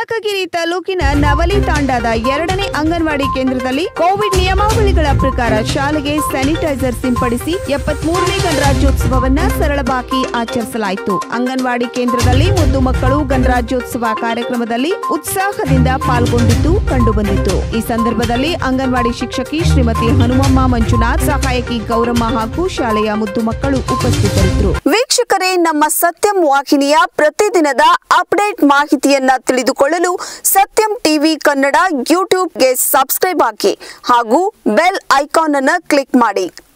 ಮಳಕಗಿರಿ ತಾಲೂಕಿನ ನವಲಿ ತಾಂಡಾದ ಎರಡನೇ ಅಂಗನವಾಡಿ ಕೇಂದ್ರದಲ್ಲಿ ಕೋವಿಡ್ ನಿಯಮಾವಳಿಗಳ ಪ್ರಕಾರ ಶಾಲೆಗೆ ಸ್ಯಾನಿಟೈಸರ್ ಸಿಂಪಡಿಸಿ ಎಪ್ಪತ್ಮೂರನೇ ಗಣರಾಜ್ಯೋತ್ಸವವನ್ನ ಸರಳವಾಗಿ ಆಚರಿಸಲಾಯಿತು ಅಂಗನವಾಡಿ ಕೇಂದ್ರದಲ್ಲಿ ಮುದ್ದು ಮಕ್ಕಳು ಗಣರಾಜ್ಯೋತ್ಸವ ಕಾರ್ಯಕ್ರಮದಲ್ಲಿ ಉತ್ಸಾಹದಿಂದ ಪಾಲ್ಗೊಂಡಿದ್ದು ಕಂಡುಬಂದಿತು ಈ ಸಂದರ್ಭದಲ್ಲಿ ಅಂಗನವಾಡಿ ಶಿಕ್ಷಕಿ ಶ್ರೀಮತಿ ಹನುಮಮ್ಮ ಮಂಜುನಾಥ್ ಸಹಾಯಕಿ ಗೌರಮ್ಮ ಹಾಗೂ ಶಾಲೆಯ ಮುದ್ದು ಮಕ್ಕಳು ಉಪಸ್ಥಿತರಿದ್ದರು ವೀಕ್ಷಕರೇ ನಮ್ಮ ಸತ್ಯಂ ವಾಹಿನಿಯ ಪ್ರತಿದಿನದ ಅಪ್ಡೇಟ್ ಮಾಹಿತಿಯನ್ನ ತಿಳಿದುಕೊಳ್ಳಲು ಸತ್ಯಂ ಟಿವಿ ಕನ್ನಡ ಯೂಟ್ಯೂಬ್ಗೆ ಸಬ್ಸ್ಕ್ರೈಬ್ ಹಾಕಿ ಹಾಗೂ ಬೆಲ್ ಐಕಾನ್ ಅನ್ನು ಕ್ಲಿಕ್ ಮಾಡಿ